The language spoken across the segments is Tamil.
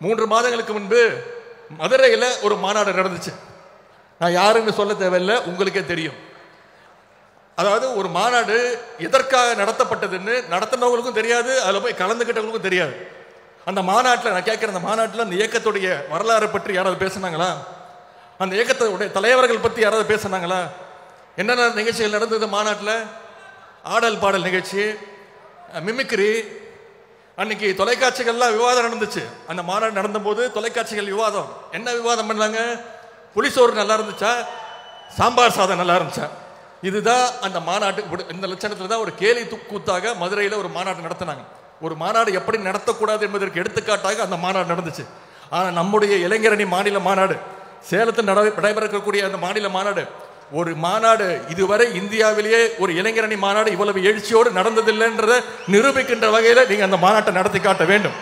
மூன்று மாதங்களுக்கு முன்பு மதுரையில் ஒரு மாநாடு நடந்துச்சு நான் யாருன்னு சொல்ல தேவையில்லை உங்களுக்கே தெரியும் அதாவது ஒரு மாநாடு எதற்காக நடத்தப்பட்டதுன்னு நடத்தினவங்களுக்கும் தெரியாது அதில் போய் கலந்துக்கிட்டவங்களுக்கும் தெரியாது அந்த மாநாட்டில் நான் கேட்குற அந்த மாநாட்டில் அந்த இயக்கத்துடைய வரலாறு பற்றி யாராவது பேசுனாங்களா அந்த இயக்கத்துடைய தலைவர்கள் பற்றி யாராவது பேசுனாங்களா என்னென்ன நிகழ்ச்சிகள் நடந்தது மாநாட்டில் ஆடல் பாடல் நிகழ்ச்சி மிமிக்ரி அன்னைக்கு தொலைக்காட்சிகள்லாம் விவாதம் நடந்துச்சு அந்த மாநாடு நடந்தபோது தொலைக்காட்சிகள் விவாதம் என்ன விவாதம் பண்ணாங்க புளிசோறு நல்லா இருந்துச்சா சாம்பார் சாதம் நல்லா இருந்துச்சா இதுதான் அந்த மாநாட்டு ஒரு- இந்த லட்சணத்தில் தான் ஒரு கேலி து- கூத்தாக மதுரையில் ஒரு மாநாடு நடத்தினாங்க ஒரு மாநாடு எப்படி நடத்தக்கூடாது என்பதற்கு எடுத்துக்காட்டாக அந்த மாநாடு நடந்துச்சு ஆனால் நம்முடைய இளைஞரணி மாநில மாநாடு சேலத்தில் நட நடைபெறக்கூடிய அந்த மாநில மாநாடு ஒரு மாநாடு இதுவரை இந்தியாவிலேயே ஒரு இளைஞரணி மாநாடு இவ்வளவு எழுச்சியோடு நடந்ததில்லைன்றதை நிரூபிக்கின்ற வகையில் நீங்க அந்த மாநாட்டை நடத்தி காட்ட வேண்டும்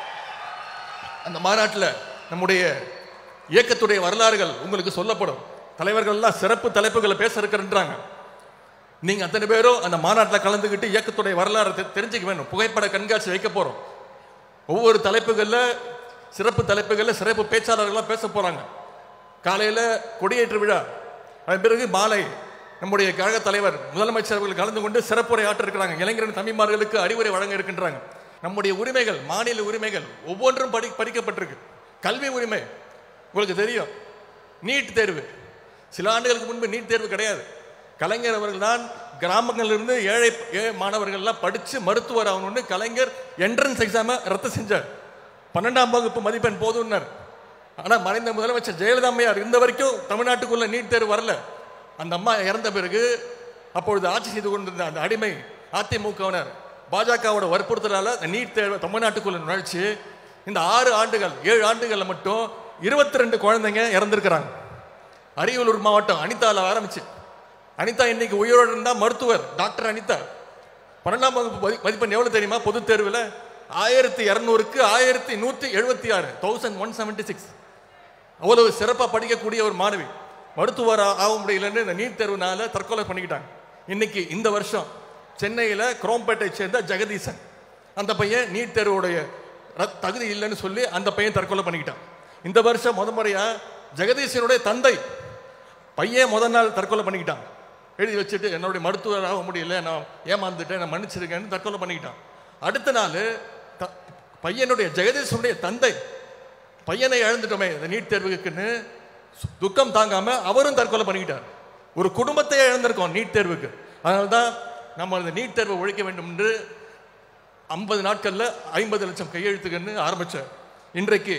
அந்த மாநாட்டில் நம்முடைய இயக்கத்துடைய வரலாறுகள் உங்களுக்கு சொல்லப்படும் தலைவர்கள் எல்லாம் சிறப்பு தலைப்புகளை பேச இருக்கிறன்றாங்க நீங்க அத்தனை பேரும் அந்த மாநாட்டில் கலந்துக்கிட்டு இயக்கத்துடைய வரலாறு தெ- தெரிஞ்சுக்க வேண்டும் புகைப்பட கண்காட்சி வைக்க போறோம் ஒவ்வொரு தலைப்புகள்ல சிறப்பு தலைப்புகள்ல சிறப்பு பேச்சாளர்கள்லாம் பேச போறாங்க காலையில கொடியேற்று விழா அதன் பிறகு மாலை நம்முடைய கழக தலைவர் முதலமைச்சர் அவர்கள் கலந்து கொண்டு சிறப்புரை ஆற்ற இருக்கிறாங்க இளைஞரின் தம்பிமார்களுக்கு அறிவுரை வழங்க இருக்கின்றாங்க நம்முடைய உரிமைகள் மாநில உரிமைகள் ஒவ்வொன்றும் படி படிக்கப்பட்டிருக்கு கல்வி உரிமை உங்களுக்கு தெரியும் நீட் தேர்வு சில ஆண்டுகளுக்கு முன்பு நீட் தேர்வு கிடையாது கலைஞர் அவர்கள் தான் கிராமங்களிலிருந்து ஏழை ஏழை மாணவர்கள்லாம் படித்து மருத்துவர் ஆகணும்னு கலைஞர் என்ட்ரன்ஸ் எக்ஸாமை ரத்து செஞ்சார் பன்னெண்டாம் வகுப்பு மதிப்பெண் போதும்னார் ஆனால் மறைந்த முதலமைச்சர் ஜெயலலிதா அம்மையார் இந்த வரைக்கும் தமிழ்நாட்டுக்குள்ள நீட் தேர்வு வரல அந்த அம்மா இறந்த பிறகு அப்பொழுது ஆட்சி செய்து கொண்டிருந்த அந்த அடிமை அதிமுகவினர் பாஜகவோட வற்புறுத்தலால அந்த நீட் தேர்வை தமிழ்நாட்டுக்குள்ள நுழைச்சு இந்த ஆறு ஆண்டுகள் ஏழு ஆண்டுகள்ல மட்டும் இருபத்தி ரெண்டு குழந்தைங்க இறந்திருக்கிறாங்க அரியலூர் மாவட்டம் அனிதால ஆரம்பிச்சு அனிதா இன்னைக்கு உயிரோடு இருந்தா மருத்துவர் டாக்டர் அனிதா பன்னெண்டாம் வகுப்பு மதி- மதிப்பெண் எவ்வளவு தெரியுமா பொதுத் தேர்வில் ஆயிரத்தி இரநூறுக்கு ஆயிரத்தி நூற்றி எழுபத்தி ஆறு தௌசண்ட் ஒன் செவன்டி சிக்ஸ் அவ்வளவு சிறப்பாக படிக்கக்கூடிய ஒரு மாணவி மருத்துவர் ஆ- ஆக முடியலன்னு இந்த நீட் தேர்வுனால தற்கொலை பண்ணிக்கிட்டாங்க இன்னைக்கு இந்த வருஷம் சென்னையில் குரோம்பேட்டை சேர்ந்த ஜெகதீசன் அந்த பையன் நீட் தேர்வுடைய ர- தகுதி இல்லைன்னு சொல்லி அந்த பையன் தற்கொலை பண்ணிக்கிட்டான் இந்த வருஷம் முத முறையா ஜெகதீசனுடைய தந்தை பையன் முதல் நாள் தற்கொலை பண்ணிக்கிட்டான் எழுதி வச்சுட்டு என்னுடைய மருத்துவர் ஆக முடியல நான் ஏமாந்துட்டேன் நான் மன்னிச்சிருக்கேன்னு தற்கொலை பண்ணிக்கிட்டான் அடுத்த நாள் த- பையனுடைய ஜெகதீசனுடைய தந்தை பையனை இழந்துட்டோமே இந்த நீட் தேர்வுக்குன்னு சு- துக்கம் தாங்காம அவரும் தற்கொலை பண்ணிக்கிட்டார் ஒரு குடும்பத்தையே இழந்திருக்கோம் நீட் தேர்வுக்கு அதனால தான் நம்ம இந்த நீட் தேர்வை ஒழிக்க வேண்டும் என்று ஐம்பது நாட்கள்ல ஐம்பது லட்சம் கையெழுத்துக்கன்னு ஆரம்பிச்சார் இன்றைக்கு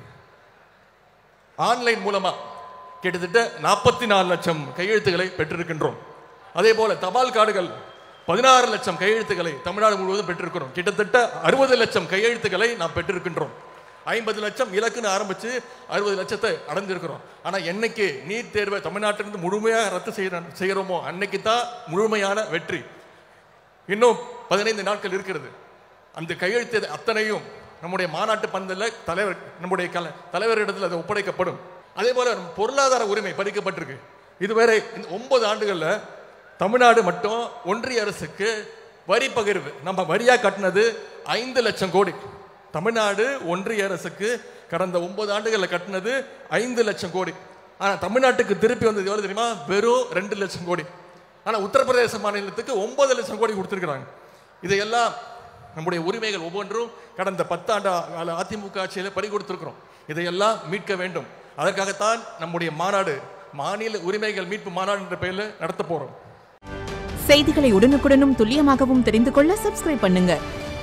ஆன்லைன் மூலமா கிட்டத்தட்ட நாற்பத்தி நாலு லட்சம் கையெழுத்துக்களை பெற்றிருக்கின்றோம் அதே போல தபால் கார்டுகள் பதினாறு லட்சம் கையெழுத்துக்களை தமிழ்நாடு முழுவதும் பெற்றிருக்கிறோம் கிட்டத்தட்ட அறுபது லட்சம் கையெழுத்துக்களை நாம் பெற்றிருக்கின்றோம் ஐம்பது லட்சம் இலக்குன்னு ஆரம்பிச்சு அறுபது லட்சத்தை அடைஞ்சிருக்கிறோம் ஆனா என்னைக்கு நீட் தேர்வை தமிழ்நாட்டிலிருந்து முழுமையாக ரத்து செய்ய செய்கிறோமோ அன்னைக்கு தான் முழுமையான வெற்றி இன்னும் பதினைந்து நாட்கள் இருக்கிறது அந்த கையெழுத்து அத்தனையும் நம்முடைய மாநாட்டு பந்தல்ல தலைவர் நம்முடைய கல தலைவரிடத்தில் அது ஒப்படைக்கப்படும் அதே போல நம்ம பொருளாதார உரிமை பறிக்கப்பட்டிருக்கு இதுவரை இந்த ஒன்பது ஆண்டுகள்ல தமிழ்நாடு மட்டும் ஒன்றிய அரசுக்கு வரி பகிர்வு நம்ம வரியா கட்டினது ஐந்து லட்சம் கோடி தமிழ்நாடு ஒன்றிய அரசுக்கு கடந்த ஒன்பது ஆண்டுகளில் கட்டினது ஐந்து லட்சம் கோடி ஆனா தமிழ்நாட்டுக்கு திருப்பி வந்தது எவ்வளவு தெரியுமா வெறும் ரெண்டு லட்சம் கோடி ஆனா உத்தரப்பிரதேச மாநிலத்துக்கு ஒன்பது லட்சம் கோடி கொடுத்திருக்கிறாங்க இதையெல்லாம் நம்முடைய உரிமைகள் ஒவ்வொன்றும் கடந்த பத்தாண்டு கால அதிமுக ஆட்சியில பறி கொடுத்திருக்கிறோம் இதையெல்லாம் மீட்க வேண்டும் அதற்காகத்தான் நம்முடைய மாநாடு மாநில உரிமைகள் மீட்பு மாநாடு என்ற பெயரில் நடத்த போறோம் செய்திகளை உடனுக்குடனும் துல்லியமாகவும் தெரிந்து கொள்ள சப்ஸ்கிரைப் பண்ணுங்க